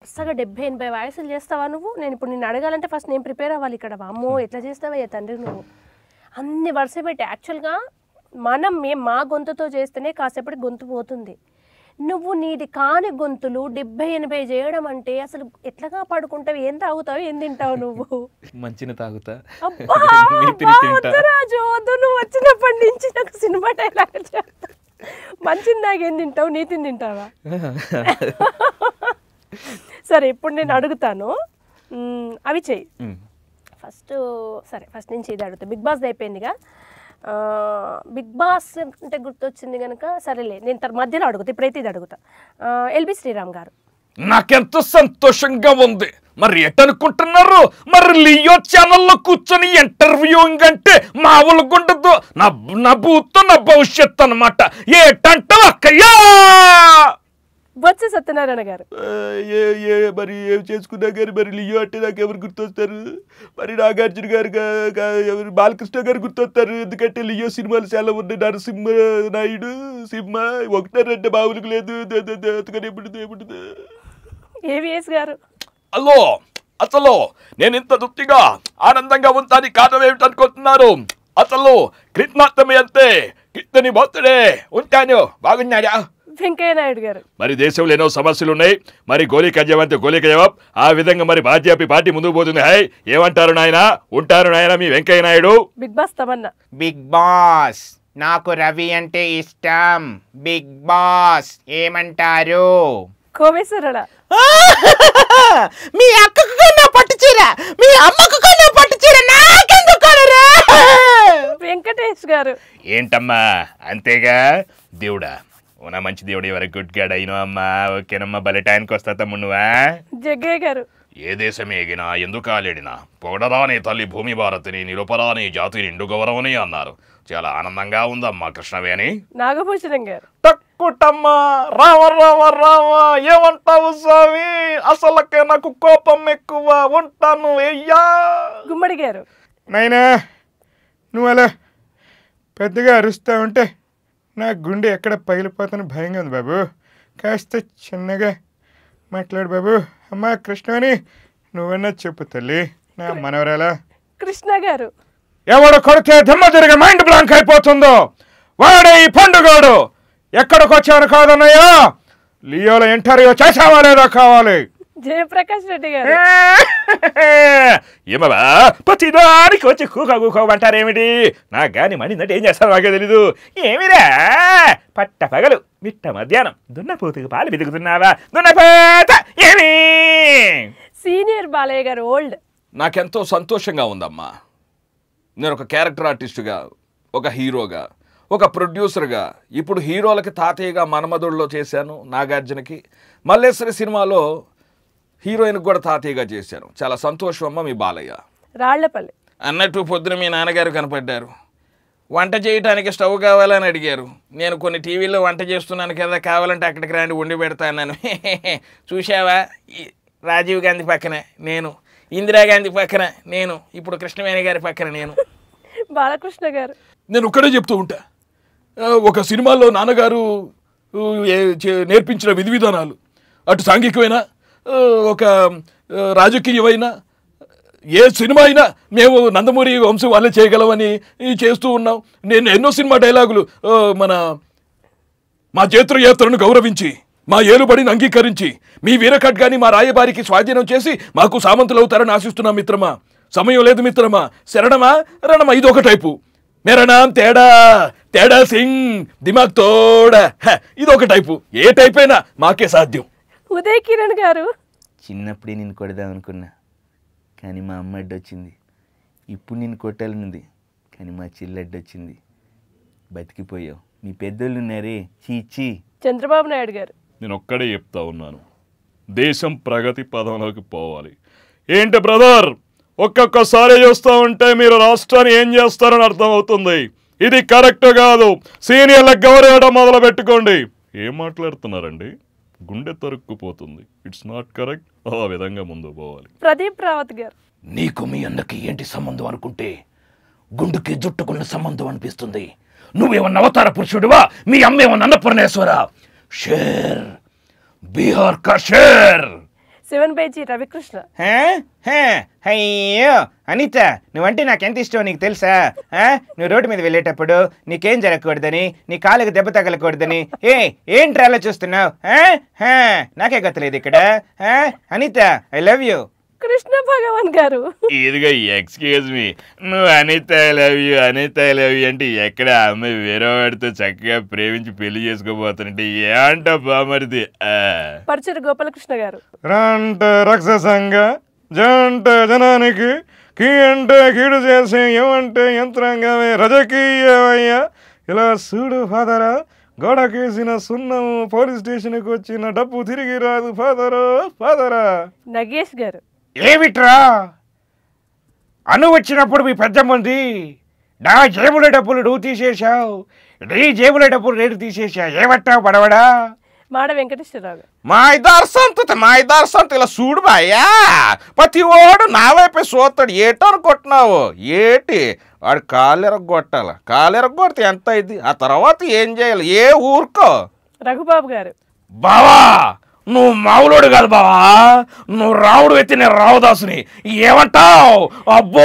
వరుసగా డెబ్బై ఎనభై వయసులు చేస్తావా నువ్వు నేను ఇప్పుడు నేను అడగాలంటే ఫస్ట్ నేను ప్రిపేర్ అవ్వాలి ఇక్కడ అమ్మో ఎట్లా చేస్తావయ్యా తండ్రి నువ్వు అన్ని వరుస పెట్టి యాక్చువల్గా మనం మేము మా గొంతుతో చేస్తేనే కాసేపటి గొంతు పోతుంది నువ్వు నీది కాని గొంతులు డెబ్బై ఎనభై చేయడం అంటే అసలు ఎట్లా కాపాడుకుంటావు ఏం తాగుతావు ఏం తింటావు నువ్వు మంచిని తాగుతా అబ్బా, నీతిని అబ్బా, తింటా వద్దు రాజు వద్దు నువ్వు వచ్చినప్పటి నుంచి నాకు సినిమా డైలాగ్ చెప్తా మంచిది నాకేం తింటావు నీతిని తింటావా సరే ఇప్పుడు నేను అడుగుతాను మ్, అవి చెయ్యి ఉమ్. ఫస్ట్ సరే ఫస్ట్ నుంచి ఇది అడుగుతా బిగ్ బాస్ అయిపోయిందిగా ఆ, బిగ్ బాస్ అంటే గుర్తొచ్చింది కనుక సరేలే నేను తర్వాత మధ్యలో అడుగుతా ఇప్పుడైతే ఇది అడుగుతా ఆ, ఎల్బి శ్రీరామ్ గారు నాకెంతో సంతోషంగా ఉంది మరి ఎటనుకుంటున్నారు మరి లియో ఛానల్లో కూర్చొని ఇంటర్వ్యూయింగ్ అంటే మామూలుగా ఉండదు నా నా భూతో నా భవిష్యత్ అనమాట ఏటంటావు అక్కయ్యా బొత్స సత్యనారాయణ గారు ఏ ఏ మరి ఏం చేసుకున్నా కానీ మరి లియో అంటే నాకు ఎవరు గుర్తొస్తారు మరి నాగార్జున గారు గా- గా- ఎవరు బాలకృష్ణ గారు గుర్తొస్తారు ఎందుకంటే లియో సినిమాలు చాలా ఉన్నాయి నరసింహ నాయుడు సింహ ఒకటే రెండు బావులకు లేదు ద- ద- ద- అందుకని ఎప్పుడు ఎప్పుడు ఏవిఎస్ గారు హలో అసలు నేను ఇంత తృప్తిగా ఆనందంగా ఉంటానికి కారణం ఏమిటనుకుంటున్నారు అసలు కృష్ణాష్టమి అంతే కృష్ణుని బర్త్డే ఉంటాను బాగున్నాడా వెంకయ్య నాయుడు గారు మరి దేశంలో ఎన్నో సమస్యలు ఉన్నాయి మరి గోలిక జవంతి గోలిక జవాబ్ ఆ విధంగా మరి భాజపా పార్టీ ముందుకు పోతుంది హై ఏమంటారు నాయన ఉంటారు నాయన మీ Venkaiah Naidu Big Boss Tamannaah Big Boss నాకు రవి అంటే ఇష్టం బిగ్ బాస్ ఏమంటారు కోవేశ్వరడ మీ అక్కకు కన్నా పట్టు చీర మీ అమ్మకు కన్నా పట్టు చీర నాకెందుకు కొనరు? వెంకటేష్ గారు ఏంటమ్మా అంతేగా దేవుడా ఓనా మంచి దేవుడు ఎవరి గుడ్ గాడ్ అయినా అమ్మా ఓకేనమ్మా భలే టైంకి వస్తా తమ్ముడు నువ్వా జగ్గయ్య గారు ఏ దేశం ఏగినా ఎందుకు కాలేడినా పొగడరాని తల్లి భూమి భారతిని నిలుపరాని జాతి నిండు గౌరవని అన్నారు చాలా ఆనందంగా ఉందమ్మా కృష్ణవేణి నాగభూషణం గారు తక్కుటమ్మా రావ రావ రావ ఏమంటావు స్వామి అసలకే నాకు కోపం ఎక్కువ ఉంటాను అయ్యా గుమ్మడి గారు నాయనా నువ్వు అలా పెద్దగా అరుస్తా ఉంటే నా గుండె ఎక్కడ పగిలిపోతాను భయంగా ఉంది బాబు కాస్త చిన్నగా మాట్లాడు బాబు అమ్మా కృష్ణని నువ్వన్నా చెప్పు తల్లి నా మనవరాలా కృష్ణ గారు ఎవడు కొడితే దిమ్మ తిరిగి మైండ్ బ్లాంక్ అయిపోతుందో వాడే ఈ పండుగోడు ఎక్కడికి వచ్చాను కాదన్నయ్యా లియోలో ఇంటర్వ్యూ చేసావా లేదా కావాలి జయప్రకాష్ రెడ్డి గారు ఏమవా ప్రతిదానికి వచ్చి కూక కూకోమంటారేమిటి నాకు గాని మండిందంటే ఏం చేస్తారో నాకే తెలీదు ఏమిరా పట్ట పగలు మిట్ట మధ్యాహ్నం దున్నపోతుకు పాలు వెతుకుతున్నావా దున్నపోత ఏమి సీనియర్ బాలయ్య గారు ఓల్డ్ నాకెంతో సంతోషంగా ఉందమ్మా నేను ఒక క్యారెక్టర్ ఆర్టిస్టుగా ఒక హీరోగా ఒక ప్రొడ్యూసర్గా ఇప్పుడు హీరోలకి తాతయ్యగా మన్మధుడిలో చేశాను నాగార్జునకి మల్లేశ్వరి సినిమాలో హీరోయిన్కి కూడా తాతయ్యగా చేశాను చాలా సంతోషం అమ్మ మీ బాలయ్య రాళ్లపల్లి అన్నట్టు పొద్దున మీ నాన్నగారు కనపడ్డారు వంట చేయడానికి స్టవ్ కావాలని అడిగారు నేను కొన్ని టీవీలో వంట చేస్తున్నాను కదా కావాలంటే అక్కడికి రండి వండి పెడతాను చూశావా ఈ రాజీవ్ గాంధీ పక్కన నేను ఇందిరాగాంధీ పక్కన నేను ఇప్పుడు కృష్ణవేణి గారి పక్కన నేను బాలకృష్ణ గారు నేను ఒక్కడే చెప్తూ ఉంటా ఆ, ఒక సినిమాలో నాన్నగారు ఊ, ఏ- చే- నేర్పించిన విధి విధానాలు అటు సాంఘికమైన ఆ, ఒక ఆ, రాజకీయమైన ఏ సినిమా అయినా మేము నందమూరి వంశం వాళ్ళే చేయగలమని ఈ చేస్తూ ఉన్నాం నేను ఎన్నో సినిమా డైలాగులు ఆ, మన మా చేతును గౌరవించి మా ఏలుబడిని అంగీకరించి మీ వీరఖడ్గాని మా రాయబారికి స్వాధీనం చేసి మాకు సామంతులవుతారని ఆశిస్తున్నాం మిత్రమా సమయం లేదు మిత్రమా శరణమా రణమా ఇది ఒక టైపు మేరా నామ్ తేడా తేడా సింగ్ దిమాగ్ తోడ హ, ఇది ఒక టైపు ఏ టైప్ అయినా మాకే సాధ్యం ఉదయ్ కిరణ్ గారు చిన్నప్పుడే నేను కొడదాం అనుకున్నా కానీ మా అమ్మ అడ్డొచ్చింది ఇప్పుడు నేను కొట్టాలనుంది కానీ మా చెల్లి అడ్డొచ్చింది బతికిపోయావు మీ పెద్దోళ్ళు ఉన్నారే చీచి చంద్రబాబు నాయుడు గారు నేను ఒక్కడే చెప్తా ఉన్నాను దేశం ప్రగతి పదంలోకి పోవాలి ఏంటి బ్రదర్ ఒక్కొక్కసారి చూస్తూ ఉంటే మీరు రాష్ట్రాన్ని ఏం చేస్తారని అర్థమవుతుంది ఇది కరెక్ట్ కాదు సీనియర్లకు గౌరవం మొదలు పెట్టుకోండి ఏం మాట్లాడుతున్నారండి గుండె తరుక్కుపోతుంది ఇట్స్ నాట్ కరెక్ట్ ఆ విధంగా ముందు పోవాలి ప్రదీప్ రావత్ గారు నీకు మీ అన్నకి ఏంటి సంబంధం అనుకుంటే గుండుకి జుట్టుకున్న సంబంధం అనిపిస్తుంది నువ్వేమన్నా అవతార పురుషుడివా మీ అమ్మేమన్నా అన్నపూర్ణేశ్వర షేర్ బీహార్ కా షేర్ సెవెన్ బై జీ రవికృష్ణ హే? హే? అయ్యో అనిత నువ్వంటే నాకెంత ఇష్టమో నీకు తెలుసా ఆ? నువ్వు రోడ్డు మీద వెళ్ళేటప్పుడు నీకేం జరగకూడదని నీ కాళ్ళకి దెబ్బ తగలకూడదని ఏ ఏంట్రా అలా చూస్తున్నావు ఆ? హా, నాకే గతలేదు ఇక్కడ ఆ? Anitha I love you Krishna Bhagavan garu ఇదిగో ఎక్స్క్యూజ్ మీ నువ్వు Anitha love you Anitha love you అంటే ఎక్కడ ఆ అమ్మాయి వేరే వాడితో చక్కగా ప్రేమించి పెళ్లి చేసుకోబోతుంటే ఏమంటా బామరిది ఆ. పరచూరు గోపాలకృష్ణ గారు రాంట రాక్షసంగా జంట జనానికి కీ అంటే కీడు చేసే ఏమంటే యంత్రాంగమే రజకీయమయ్యా ఇలా చూడు ఫాదరా గోడకేసిన సున్నం పోలీస్ స్టేషన్కి వచ్చిన డబ్బు తిరిగి రాదు ఫాదరు ఫాదరా నగేష్ గారు ఏమిట్రా అను వచ్చినప్పుడు మీ పెద్ద మంది నా జేబుల డబ్బులు నువ్వు తీసేశావు నీ జేబుల డబ్బులు నేను తీసేశా ఏమంటావు పడవడా మాడ వెంకటేశ్వరరావు గారు మా ఇద్దరు సంతతి మా ఇద్దరు సంత ఇలా చూడు బాయ్యా ప్రతి వాడు నా వైపే చూస్తాడు ఏటో కొట్టినావు ఏటి వాడు కాలెరగొట్టాల కాలెరగొడితే ఎంత అయింది ఆ తర్వాత ఏం చేయాలి ఏ ఊరుకో రఘుబాబు గారు బావా నువ్వు మావులోడు కాదు బావా నువ్వు రావుడు ఎత్తి నేను రావుదాసుని ఏమంటావు అబ్బో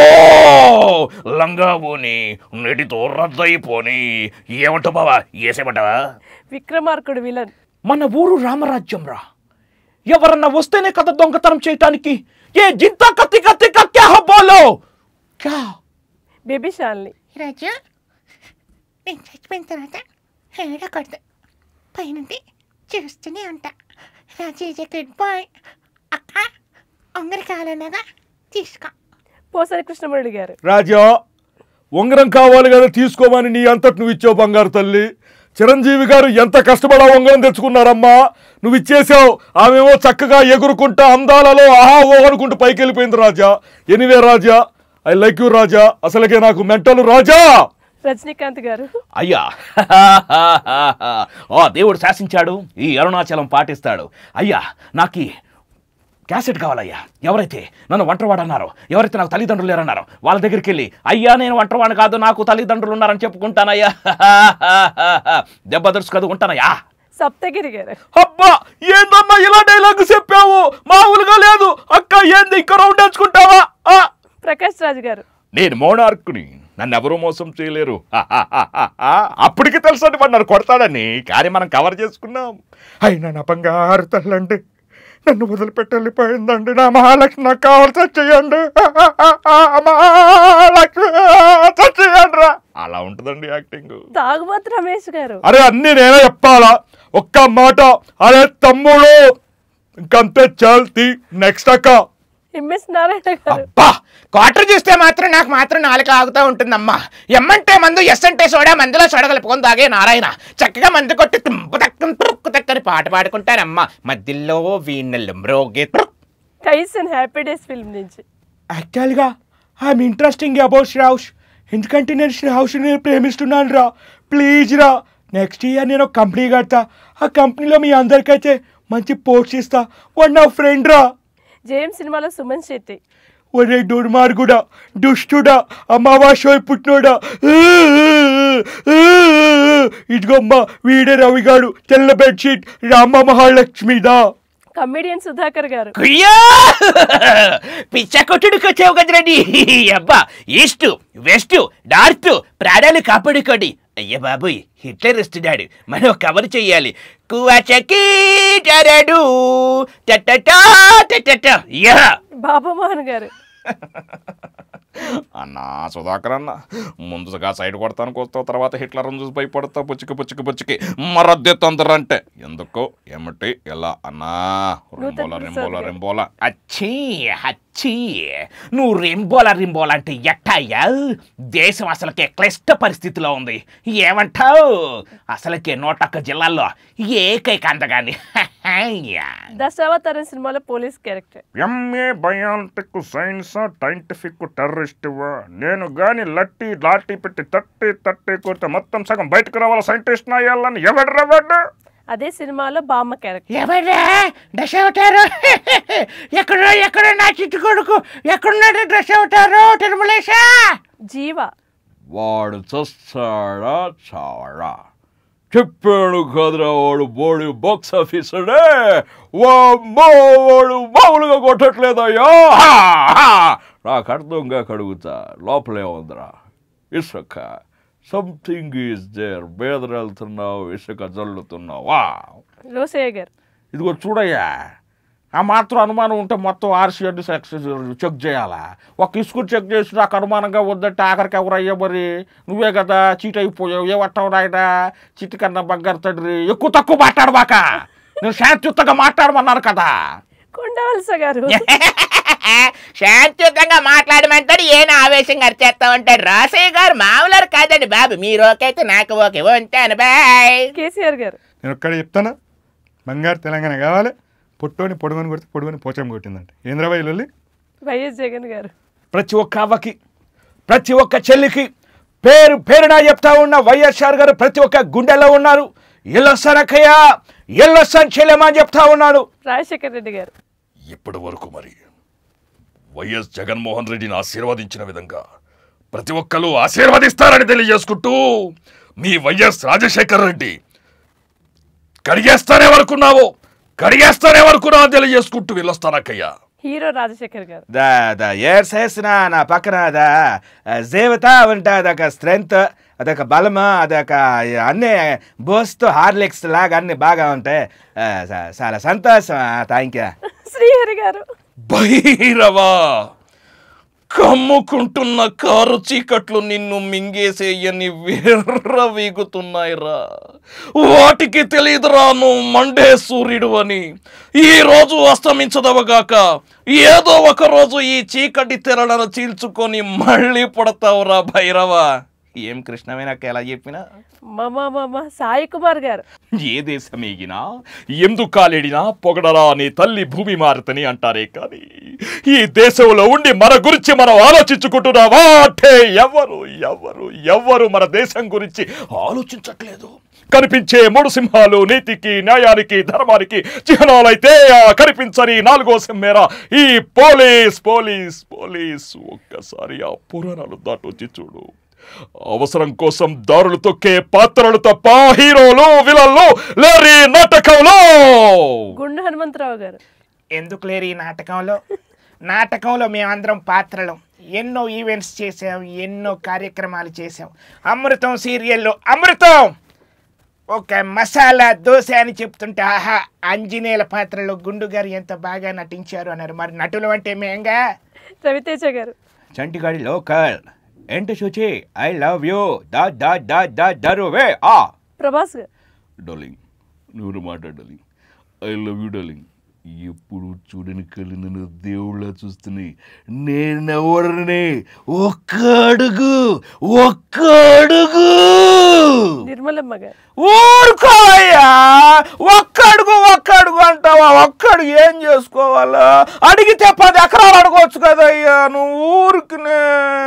లంగాబోని నెటితో రద్దయిపోని ఏమంటావు బావా ఏసేమంటావా విక్రమార్కుడు విలన్ మన ఊరు రామరాజ్యం రా ఎవరన్నా వస్తేనే కదా దొంగతనం చేయటానికి ఏ జింత కత్తి కత్తి కత్తి హబ్బోలో క్యా బేబీ షాల్ని రాజు నేను చచ్చిపోయిన తర్వాత ఏడకూడదు పైనుండి చూస్తూనే ఉంటా రాజు ఈజ్ గుడ్ బాయ్ అక్క ఉంగరి కావాలన్నాగా తీసుకో పోసరి కృష్ణమురళి గారు రాజా ఉంగరం కావాలి కదా తీసుకోమని నీ అంతటి నువ్వు ఇచ్చావు బంగారు తల్లి చిరంజీవి గారు ఎంత కష్టపడా ఉంగరం తెచ్చుకున్నారమ్మా నువ్వు ఇచ్చేసావు ఆమెమో చక్కగా ఎగురుకుంటా అందాలలో ఆహా ఓ అనుకుంటూ పైకి వెళ్ళిపోయింది Raja anyway Raja I like you Raja అసలుకే నాకు మెంటల్ రాజా రజనీకాంత్ గారు అయ్యా ఆ దేవుడు శాసించాడు ఈ అరుణాచలం పాటిస్తాడు అయ్యా నాకు ఈ క్యాసెట్ కావాలయ్యా ఎవరైతే నన్ను ఒంటరివాడు అన్నారో ఎవరైతే నాకు తల్లిదండ్రులు లేరన్నారో వాళ్ళ దగ్గరికి వెళ్ళి అయ్యా నేను ఒంటరివాడు కాదు నాకు తల్లిదండ్రులు ఉన్నారని చెప్పుకుంటానయ్యా దెబ్బ దరుసు కదా ఉంటానయ్యా సప్తగిరి గారు అబ్బా ఏందమ్మా ఇలా డైలాగ్ చెప్పావు మామూలుగా లేదు అక్క ఏంది ఇంకా రౌండ్ వేసుకుంటావా ఆ! ప్రకాష్ రాజ్ గారు నేను మోనార్కుని నన్ను ఎవరూ మోసం చేయలేరు అప్పటికి తెలుసండి వాడు నన్ను కొడతాడని కానీ మనం కవర్ చేసుకున్నాం అయినా నా బంగారు తల్లండి నన్ను వదిలిపెట్టెళ్ళిపోయిందండి నా మహాలక్ష్మి నాకు కావాల్సి చేయండి మహాలక్ష్మి చేయండి రా అలా ఉంటుందండి యాక్టింగ్ తాగుబోతు రమేష్ గారు అరే అన్ని నేనే చెప్పాలా ఒక్క మాట అరే తమ్ముడు ఇంకంతే చల్తి నెక్స్ట్ అక్క ఎంఎస్ నారాయణ గారు అబ్బా క్వార్టర్ చూస్తే మాత్రం నాకు మాత్రం నాలుక ఆగుతూ ఉంటుందమ్మా ఎమ్మంటే మందు ఎస్ అంటే సోడా మందులో సోడ కలుపుకొని తాగే నారాయణ చక్కగా మందు కొట్టి తుంపు తక్కని తుక్కు తక్కని పాట పాడుకుంటానమ్మా మధ్యలో వీణలు మ్రోగే కైస్ అండ్ హ్యాపీ డేస్ ఫిల్మ్ నుంచి యాక్చువల్గా ఐఎమ్ ఇంట్రెస్టింగ్ అబౌట్ శ్రావ్స్ ఎందుకంటే నేను శ్రావ్స్ని ప్రేమిస్తున్నాను రా ప్లీజ్ రా నెక్స్ట్ ఇయర్ నేను ఒక కంపెనీ కడతా ఆ కంపెనీలో మీ అందరికైతే మంచి పోస్ట్ ఇస్తా వాడు నా ఫ్రెండ్ రా జేఎం సినిమాలో సుమన్ శెట్టి ఒరే దుర్మార్గుడా దుష్టుడా అమావాస్య పుట్టినోడా ఇదిగోమ్మా వీడే రవిగాడు తెల్ల బెడ్షీట్ రామ మహాలక్ష్మిదా కమెడియన్ సుధాకర్ గారు కుయ్యా పిచ్చ కొట్టుడికి వచ్చావు కదరండి అబ్బా ఈస్ట్ వెస్ట్ నార్త్ ప్రాణాలు కాపాడుకోండి అయ్య బాబోయ్ హిట్లర్ వస్తున్నాడు మనం కవర్ చెయ్యాలి కువచకి టరడు టటటా టటట యా బాబు మోహన్ గారు అన్నా సుధాకర్ అన్న ముందుగా సైడ్ కొడతానికి వస్తావు తర్వాత హిట్లర్ చూసి భయపడతావు పుచ్చికి పుచ్చికి పుచ్చికి మరద్దే తొందర అంటే ఎందుకో ఏమిటి ఎలా అన్నా రింబోలా రింబోలా రింబోలా అచ్చీ అచ్చీ నువ్వు రింబోలా రింబోలా అంటే ఎట్టాయ్యా దేశం అసలుకే క్లిష్ట పరిస్థితిలో ఉంది ఏమంటావు అసలుకే నూటొక్క జిల్లాల్లో ఏకైక అందగాని దశావతారం సినిమాలో police character MA biologic science scientific terrorist నేను గాని లట్టి లాటి పెట్టి తట్టి తట్టి కొడితే మొత్తం సగం బయటకు రావాల సైంటిస్ట్ అయ్యాలని ఎవడు రవ్వడు అదే సినిమాలో బామ్మ క్యారెక్టర్ ఎవరా దశ అవుతారు ఎక్కడో ఎక్కడో నా చిట్టు కొడుకు ఎక్కడున్నాడు దశ అవుతారు తిరుమలేశా జీవ వాడు చస్తాడా చాడా చెప్పాడు కాదురా వాడు బోడి బాక్స్ ఆఫీసరే వామ్మో వాడు మామూలుగా కొట్టట్లేదయ్యా హా, హా. నాకు అర్థంగా కడుగుతా లోపలే ఉందిరా ఇసుక సంథింగ్ ఈజ్ దేర్ బేదరు వెళ్తున్నావు ఇసుక జల్లుతున్నావా రోసయ్య గారు ఇదిగో చూడయ్యా ఆ మాత్రం అనుమానం ఉంటే మొత్తం ఆర్సీఎడ్ చెక్ చేయాలా ఒక ఇసుకు చెక్ చేసి నాకు అనుమానంగా వద్దంటే ఆఖరికి ఎవరయ్యా మరి నువ్వే కదా చీట్ అయిపోయావు ఏమంటావు నాయన చీటి కన్నా బంగారు తండ్రి ఎక్కువ తక్కువ మాట్లాడబాక నేను శాంతియుతంగా మాట్లాడమన్నాను కదా కొండవలస గారు శాంతియుతంగా మాట్లాడమంటాడు ఏం ఆవేశంగా అరిచేస్తా ఉంటాడు రాసయ్య గారు మామూలు కాదండి బాబు మీరు ఓకైతే నాకు ఓకే ఉంటాను బాయ్ కేసీఆర్ గారు నేను ఒక్కడ చెప్తానా బంగారు తెలంగాణ కావాలి పొట్టోని పొడుగని కొడితే పొడుగని పోచం కొట్టిందంట ఏంద్రబాయి లొల్లి వైఎస్ జగన్ గారు ప్రతి ఒక్క అవ్వకి ప్రతి ఒక్క చెల్లికి పేరు పేరున చెప్తా ఉన్న వైఎస్ఆర్ గారు ప్రతి ఒక్క గుండెలో ఉన్నారు ఎల్లొస్తానక్కయ్య ఎల్లొస్తాను చెల్లెమా అని చెప్తా ఉన్నాడు రాజశేఖర్ రెడ్డి గారు ఇప్పటి వరకు మరి వైఎస్ జగన్మోహన్ రెడ్డిని ఆశీర్వదించిన విధంగా ప్రతి ఒక్కరు ఆశీర్వదిస్తారని తెలియజేసుకుంటూ మీ వైఎస్ రాజశేఖర్ రెడ్డి కడిగేస్తానే వరకున్నావు కడిగేస్తానే వరకున్నావు అని తెలియజేసుకుంటూ వెళ్ళొస్తానక్కయ్యా హీరో రాజశేఖర్ గారు దా దా ఏర్ చేసిన నా పక్కన దా జీవిత ఉంటుంది అదొక స్ట్రెంగ్త్ అదొక బలము అదొక అన్ని బూస్ట్ హార్లిక్స్ లాగా అన్ని బాగా ఉంటాయి ఆ, చా- చాలా సంతోషం థ్యాంక్ యూ శ్రీహరి గారు భైరవా కమ్ముకుంటున్న కారు చీకట్లు నిన్ను మింగేసేయని వీర్ర వీగుతున్నాయిరా వాటికి తెలియదురా నువ్వు మండే సూర్యుడు అని ఈ రోజు అస్తమించదవగాక ఏదో ఒక రోజు ఈ చీకటి తెరలను చీల్చుకొని మళ్ళీ పడతావురా భైరవా ఏం కృష్ణమే నాకు ఎలా చెప్పినా మమ మమ సాయి కుమార్ గారు ఏ దేశమేగినా ఎందుకు కాలేడినా పొగడరా నీ తల్లి భూమి మారుతని అంటారే కానీ ఈ దేశంలో ఉండి మన గురించి మనం ఆలోచించుకుంటున్నావా అంటే ఎవరు ఎవరు ఎవరు మన దేశం గురించి ఆలోచించట్లేదు కనిపించే మూడు సింహాలు నీతికి న్యాయానికి ధర్మానికి చిహ్నాలైతే ఆ కనిపించని నాలుగో సింహేరా ఈ పోలీస్ పోలీస్ పోలీస్ ఒక్కసారి ఆ పురాణాలు దాటొచ్చి చూడు అవసరం కోసం దారులు తొక్కే పాత్రలు తప్ప హీరోలు విలన్లు లేరి నాటకంలో గుండు హనుమంతరావు గారు ఎందుకు లేరు ఈ నాటకంలో నాటకంలో మేమందరం పాత్రలు ఎన్నో ఈవెంట్స్ చేసాం ఎన్నో కార్యక్రమాలు చేసాం అమృతం సీరియల్లో అమృతం ఒక మసాలా దోశ అని చెప్తుంటే ఆహా ఆంజనేయుల పాత్రలో గుండు గారు ఎంత బాగా నటించారు అన్నారు మరి నటులు అంటే మేంగా రవితేజ గారు చంటిగాడి లోకల్ ఏంటి శుచి ఐ లవ్ యూ దా దా దా దా దరువే ఆ ప్రభాస్ గారు డార్లింగ్ నువ్వు మాట్లాడాలి ఐ లవ్ యూ డార్లింగ్ ఎప్పుడు చూడని కళ్ళు నన్ను దేవుళ్ళ చూస్తున్నాయి నేను ఎవరిని ఒక్క అడుగు ఒక్క అడుగు నిర్మలమ్మ గారు ఊరుకోయ్యా ఒక్కడుగు ఒక్కడుగు అంటావా ఒక్కడుగు ఏం చేసుకోవాలా అడిగితే పది ఎకరాలు అడగవచ్చు కదయ్యా నువ్వు ఊరికినే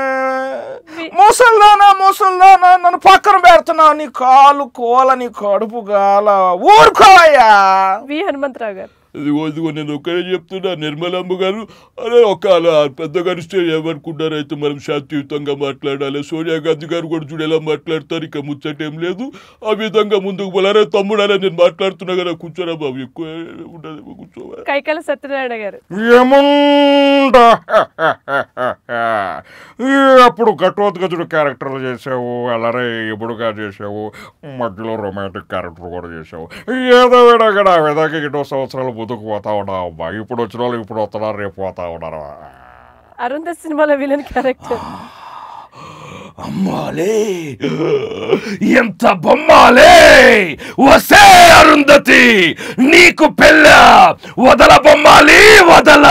ముసల్దానా ముసల్దానా నన్ను పక్కన పెడుతున్నావు నీ కాలు కోల నీ కడుపు గాల ఊరుకోయ్యా వి హనుమంతరావు గారు ఇదిగో ఇదిగో నేను ఒక్కడే చెప్తున్నా నిర్మలమ్మ గారు అరే ఒక అలా పెద్ద కనిస్తే ఏమనుకుంటారు అయితే మనం శాంతియుతంగా మాట్లాడాలి సోనియా గాంధీ గారు కూడా చూడు ఎలా మాట్లాడతారు ఇక ముచ్చటేం లేదు ఆ విధంగా ముందుకు పోలారే తమ్ముడు అలా నేను మాట్లాడుతున్నా కదా కూర్చోరా బాబు ఎక్కువ ఉండదు కూర్చోవా కైకాల సత్యనారాయణ గారు ఏముండా అప్పుడు ఘటోత్కచుడు క్యారెక్టర్లు చేసావు అలానే ఎప్పుడుగా చేసావు మధ్యలో రొమాంటిక్ క్యారెక్టర్ కూడా చేసావు ఏదో విధంగా ఆ విధంగా ఎన్నో సంవత్సరాలు ముందుకు పోతా ఉన్నావు అమ్మా ఇప్పుడు వచ్చిన వాళ్ళు ఇప్పుడు వస్తున్నారు రేపు పోతా ఉన్నారు అరుంధ సినిమాలో విలన్ క్యారెక్టర్ అమ్మాలే ఎంత బొమ్మాలే వసే అరుంధతి నీకు పెళ్ళ వదల బొమ్మాలి వదల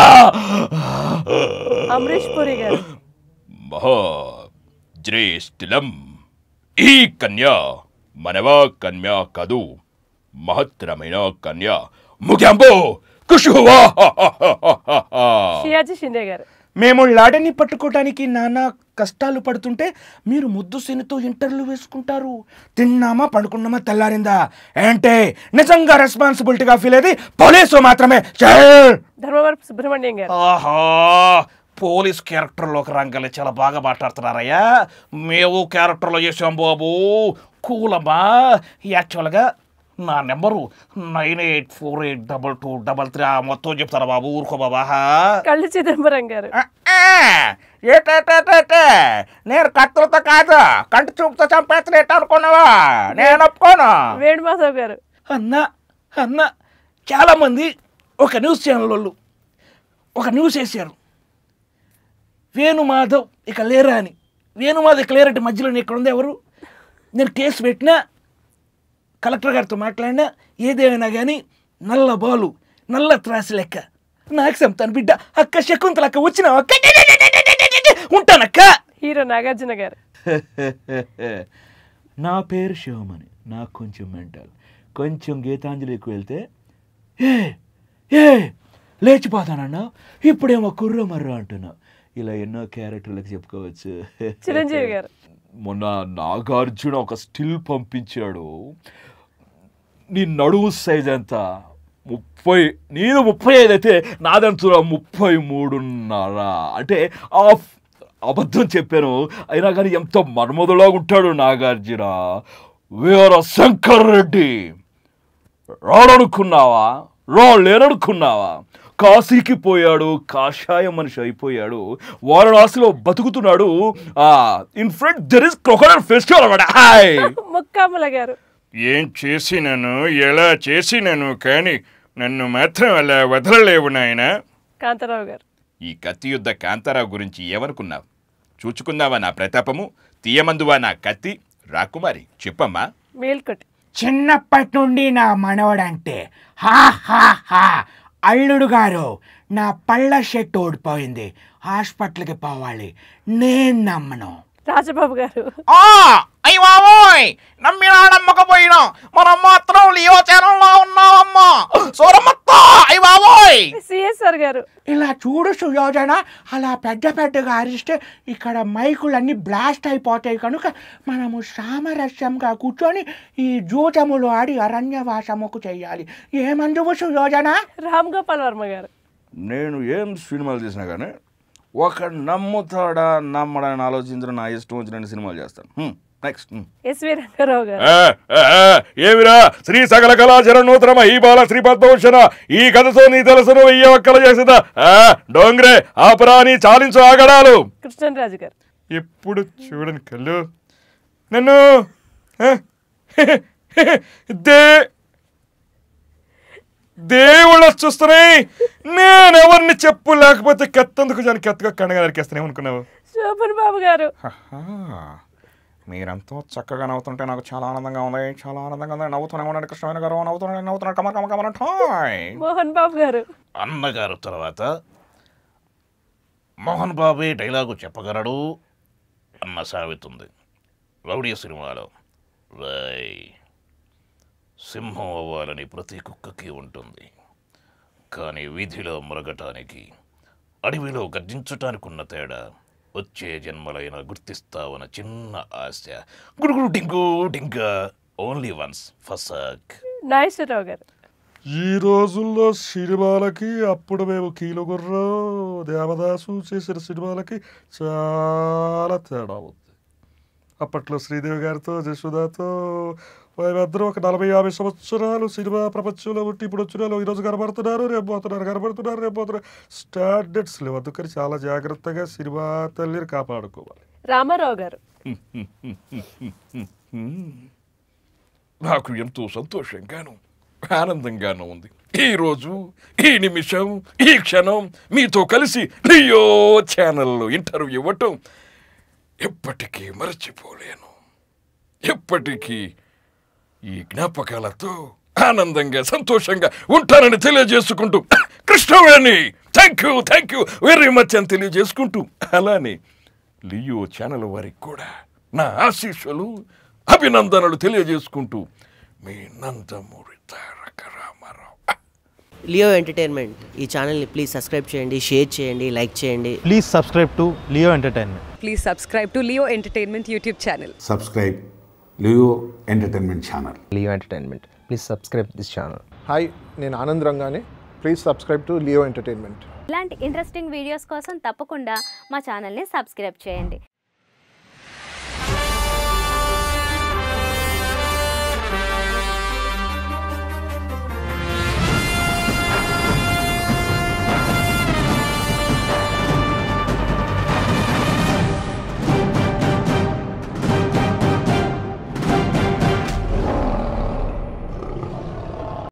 అమరీష్ పురి గారు మహా జ్యేష్ఠిలం ఈ కన్య మనవ కన్య కదు మహత్తరమైన కన్య ముఖ్యంబో కుషువా షియాజీ షిండే గారు మేము లాడని పట్టుకోవడానికి నానా కష్టాలు పడుతుంటే మీరు ముద్దు శనితో ఇంటర్వ్యూ వేసుకుంటారు తిన్నామా పడుకున్నామా తెల్లారిందా ఏంటే నిజంగా రెస్పాన్సిబిలిటీగా ఫీల్ అయ్యేది పోలీసు మాత్రమే చల్ ధర్మవరపు సుబ్రహ్మణ్యం గారు ఆహా పోలీస్ క్యారెక్టర్లోకి రంగలే చాలా బాగా మాట్లాడుతున్నారయ్యా మేము క్యారెక్టర్లో చేసాం బాబు కూలమ్మా యాక్చువల్గా నా number nine eight four eight double two double three మొత్తం చెప్తారా బాబు ఊరుకో బాబా కళ్ళు చిదంబరం గారు ఏటేటేటేటే నేను కత్తులతో కాదు కంటి చూపుతో చంపేస్తున్నట్టు అనుకున్నావా నేను ఒప్పుకోను వేణుమాధవ్ గారు అన్న అన్న చాలామంది ఒక న్యూస్ ఛానల్ వాళ్ళు ఒక న్యూస్ వేశారు వేణుమాధవ్ ఇక లేరా అని వేణుమాధవ్ ఇక లేరంటే మధ్యలో ఇక్కడ ఉంది ఎవరు నేను కేసు పెట్టినా కలెక్టర్ గారితో మాట్లాడినా ఏదేమైనా కానీ నల్ల బాలు నల్ల త్రాసి లెక్క నాకు సంతాను బిడ్డ అక్క శకుంతలక్క వచ్చిన ఉంటానక్క హీరో నాగార్జున గారు నా పేరు శివమణి నాకు కొంచెం మెంటల్ కొంచెం గీతాంజలికి వెళ్తే ఏ ఏ లేచిపోతానన్నా ఇప్పుడేమో కుర్ర మర్ర అంటున్నావు ఇలా ఎన్నో క్యారెక్టర్లకు చెప్పుకోవచ్చు చిరంజీవి గారు మొన్న నాగార్జున ఒక స్టిల్ పంపించాడు నీ నడుము సైజ్ ఎంత ముప్పై నేను ముప్పై ఐదు అయితే నాదంతా ముప్పై మూడున్నర అంటే ఆ ఫ్- అబద్ధం చెప్పాను అయినా కానీ ఎంత మన్మధులా ఉంటాడు నాగార్జున వీర శంకర్ రెడ్డి రాడనుకున్నావా రాలేననుకున్నావా కాశీకి పోయాడు కాషాయ మనిషి అయిపోయాడు వారణాసిలో బతుకుతున్నాడు in front there is crocodile festival అన్నమాట హాయ్ ముక్కాముల గారు ఏం చేసినను ఎలా చేసినను కానీ నన్ను మాత్రం అలా వదలలేవు నాయన కాంతారావు గారు ఈ కత్తి యుద్ధ కాంతారావు గురించి ఏమనుకున్నావు చూచుకున్నావా నా ప్రతాపము తీయమందువా నా కత్తి రాకుమారి చెప్పమ్మా మేల్కొట్టి చిన్నప్పటి నుండి నా మనవడంటే హా హా హా అల్లుడు గారు నా పళ్ళ షెట్ ఓడిపోయింది హాస్పిటల్కి పోవాలి నేను నమ్మను రాజబాబు గారు అయ్యి బాబోయ్ నమ్మినా నమ్మకపోయినా మనం మాత్రం లియో ఛానల్లో ఉన్నామమ్మా సూరమ్మత్త అయ్యి బాబోయ్ సిఎస్ఆర్ గారు ఇలా చూడు సుయోజన అలా పెద్ద పెద్దగా అరిస్తే ఇక్కడ మైకులన్నీ బ్లాస్ట్ అయిపోతాయి కనుక మనము సామరస్యంగా కూర్చొని ఈ జూతములు ఆడి అరణ్యవాసముకు చెయ్యాలి ఏమందువు సుయోజన రామ్ గోపాల్ వర్మ గారు నేను ఏం సినిమాలు చేసినా కానీ ఒక నమ్ముతాడా నమ్మడని ఆలోచించిన నా ఇష్టం వచ్చిన సినిమాలు చేస్తాను నెక్స్ట్ ఎస్వి రంగారావు గారు ఆ, ఆ, ఆ, ఏమిరా శ్రీ సకల కళాచర నూతనమ ఈ బాల శ్రీ పద్మభూషణ ఈ కథతో నీ తెలుసును వెయ్యి ఒక్కల చేసిందా ఆ, డోంగ్రే ఆపరాని చాలించు ఆగడాలు కృష్ణరాజు గారు ఎప్పుడు చూడని కళ్ళు నన్ను ఆ, దే దేవుళ్ళు చూస్తున్నాయి నేనెవరిని చెప్పు లేకపోతే కత్తందుకు జాని కత్తుగా కండగా నరికేస్తానే అనుకున్నావు శోభన్ బాబు గారు మీరంతా చక్కగా నవ్వుతుంటే నాకు చాలా ఆనందంగా ఉంది చాలా ఆనందంగా ఉంది నవ్వుతూనే ఉండండి కృష్ణమైన గారు నవ్వుతున్నాడు నవ్వుతున్నాడు కమర్ కమర్ కమర్ ఠాయ్ మోహన్ బాబు గారు అన్నగారు తర్వాత మోహన్ బాబే డైలాగు చెప్పగలడు అన్న సాగుతుంది రౌడీ సినిమాలో రై సింహం అవ్వాలని ప్రతి కుక్కకి ఉంటుంది కానీ వీధిలో మురగటానికి అడవిలో గర్జించటానికి ఉన్న తేడా వచ్చే జన్మలైన గుర్తిస్తావన్న చిన్న ఆశ గుడుగుడు డింగు డింగా ఓన్లీ వన్స్ ఫసక్ నాగేశ్వరరావు గారు ఈ రోజుల్లో సినిమాలకి అప్పుడు మేము కీలుగుర్ర దేవదాసు చేసిన సినిమాలకి చాలా తేడా ఉంది అప్పట్లో శ్రీదేవి గారితో జశోదాతో మేమిద్దరూ ఒక నలభై యాభై సంవత్సరాలు సినిమా ప్రపంచంలో ఉంటే ఇప్పుడు వచ్చిన వాళ్ళు ఈరోజు కనబడుతున్నారు రేపు పోతున్నారు కనబడుతున్నారు రేపు పోతున్నారు స్టాండర్డ్స్ లేవు అందుకని చాలా జాగ్రత్తగా సినిమా తల్లిని కాపాడుకోవాలి రామారావు గారు నాకు ఎంతో సంతోషంగాను ఆనందంగాను ఉంది ఈ రోజు ఈ నిమిషం ఈ క్షణం మీతో కలిసి లియో ఛానల్లో ఇంటర్వ్యూ ఇవ్వటం ఎప్పటికీ మరచిపోలేను ఎప్పటికీ ఈ జ్ఞాపకాలతో ఆనందంగా సంతోషంగా ఉంటానని తెలియజేసుకుంటూ Krishnaveni thank you thank you very much అని తెలియజేసుకుంటూ అలానే లియో ఛానల్ వారికి కూడా నా ఆశీస్సులు అభినందనలు తెలియజేసుకుంటూ మీ నందమూరి తారక రామారావు లియో ఎంటర్టైన్మెంట్ ఈ ఛానల్ని ప్లీజ్ సబ్స్క్రైబ్ చేయండి షేర్ చేయండి లైక్ చేయండి Please subscribe to Leo Entertainment. Please subscribe to Leo Entertainment YouTube channel. subscribe Leo Entertainment Channel. Leo Entertainment. Please subscribe this channel. Hi నేను ఆనంద్ రంగానే please subscribe to Leo entertainment ఇలాంటి interesting videos కోసం తప్పకుండా మా ఛానల్ని subscribe చేయండి